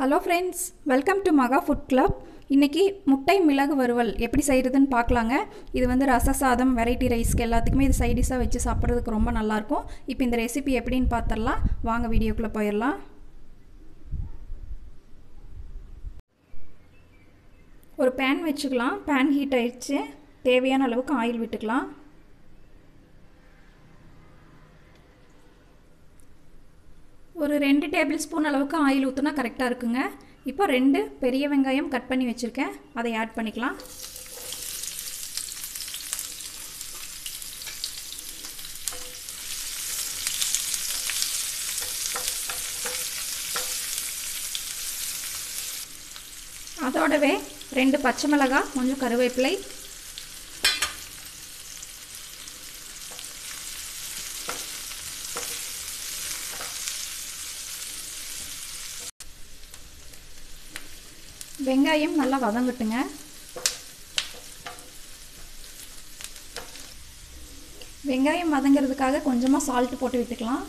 hello friends welcome to Maha food club இன்றைக்கி முட்டை மிளகு வறுவல் எப்படி செய்கிறதுன்னு பார்க்கலாங்க இது வந்து ரச சாதம் வெரைட்டி ரைஸ்க்கு எல்லாத்துக்குமே இது சைடிஷாக வச்சு சாப்பிட்றதுக்கு ரொம்ப நல்லாயிருக்கும் இப்போ இந்த ரெசிபி எப்படின்னு பார்த்துடலாம் வாங்க வீடியோக்குள்ளே போயிடலாம் ஒரு பேன் வச்சுக்கலாம் பேன் ஹீட் ஆயிடுச்சு தேவையான அளவுக்கு ஆயில் விட்டுக்கலாம் ஒரு ரெண்டு டேபிள் ஸ்பூன் அளவுக்கு ஆயில் ஊற்றினா கரெக்டாக இருக்குங்க இப்போ ரெண்டு பெரிய வெங்காயம் கட் பண்ணி வச்சுருக்கேன் அதை ஆட் பண்ணிக்கலாம் அதோடவே ரெண்டு பச்சை மிளகாய் கொஞ்சம் கருவேப்பிலை வெங்காயம் நல்லா வதங்கட்டுங்க வெங்காயம் வதங்கிறதுக்காக கொஞ்சமாக சால்ட் போட்டு விட்டுக்கலாம்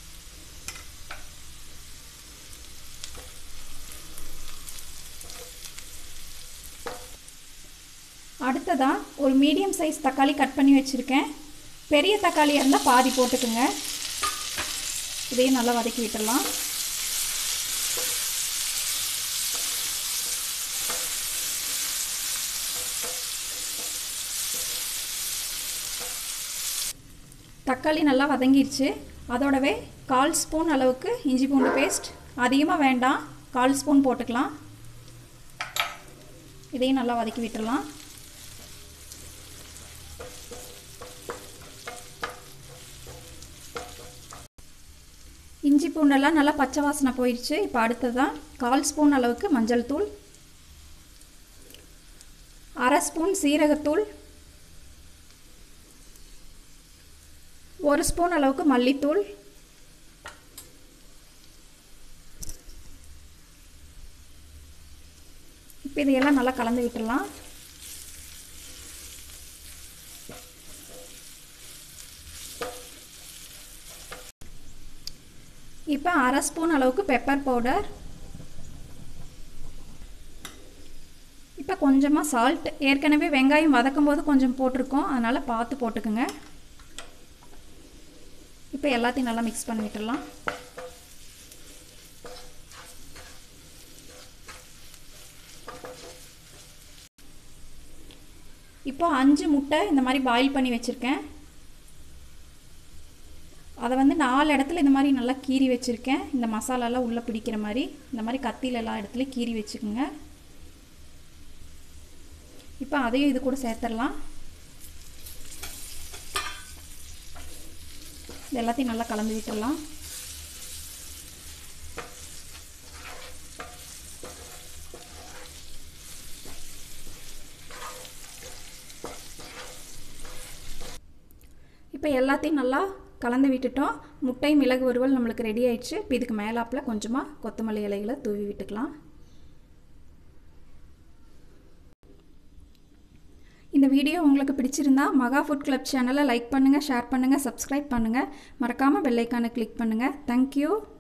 அடுத்ததாக ஒரு மீடியம் சைஸ் தக்காளி கட் பண்ணி வச்சுருக்கேன் பெரிய தக்காளியாக இருந்தால் பாதி போட்டுக்குங்க இதையும் நல்லா வதக்கி விட்டுடலாம் தக்காளி நல்லா வதங்கிருச்சு அதோடவே கால் ஸ்பூன் அளவுக்கு இஞ்சி பூண்டு பேஸ்ட் அதிகமாக வேண்டாம் கால் ஸ்பூன் போட்டுக்கலாம் இதையும் நல்லா வதக்கி விட்டுடலாம் இஞ்சி பூண்டெல்லாம் நல்லா பச்சை வாசனை போயிடுச்சு இப்போ அடுத்ததான் கால் ஸ்பூன் அளவுக்கு மஞ்சள் தூள் அரை ஸ்பூன் சீரகத்தூள் ஒரு ஸ்பூன் அளவுக்கு மல்லித்தூள் இப்போ இதையெல்லாம் நல்லா கலந்து விட்டுடலாம் இப்போ அரை ஸ்பூன் அளவுக்கு பெப்பர் பவுடர் இப்போ கொஞ்சமாக சால்ட் ஏற்கனவே வெங்காயம் வதக்கும் போது கொஞ்சம் போட்டிருக்கோம் அதனால் பார்த்து போட்டுக்குங்க இப்போ எல்லாத்தையும் நல்லா மிக்ஸ் பண்ணி விட்டுடலாம் இப்போ அஞ்சு முட்டை இந்த மாதிரி பாயில் பண்ணி வச்சுருக்கேன் அதை வந்து நாலு இடத்துல இந்த மாதிரி நல்லா கீறி வச்சுருக்கேன் இந்த மசாலாலாம் உள்ளே பிடிக்கிற மாதிரி இந்த மாதிரி கத்தியில் எல்லா இடத்துலையும் கீறி வச்சுக்கோங்க இப்போ அதையும் இது கூட சேர்த்துடலாம் இது எல்லாத்தையும் நல்லா கலந்து விட்டுடலாம் இப்போ எல்லாத்தையும் நல்லா கலந்து விட்டுட்டோம் முட்டை மிளகு வறுவல் நம்மளுக்கு ரெடி ஆயிடுச்சு இப்போ இதுக்கு மேலாப்பில் கொஞ்சமாக கொத்தமல்லி இலைகளை தூவி விட்டுக்கலாம் இந்த வீடியோ உங்களுக்கு பிடிச்சிருந்தா மகா ஃபுட் கிளப் சேனலை லைக் பண்ணுங்கள் ஷேர் பண்ணுங்கள் சப்ஸ்கிரைப் பண்ணுங்கள் மறக்காமல் பெல்லைக்கானை கிளிக் பண்ணுங்கள் தேங்க்யூ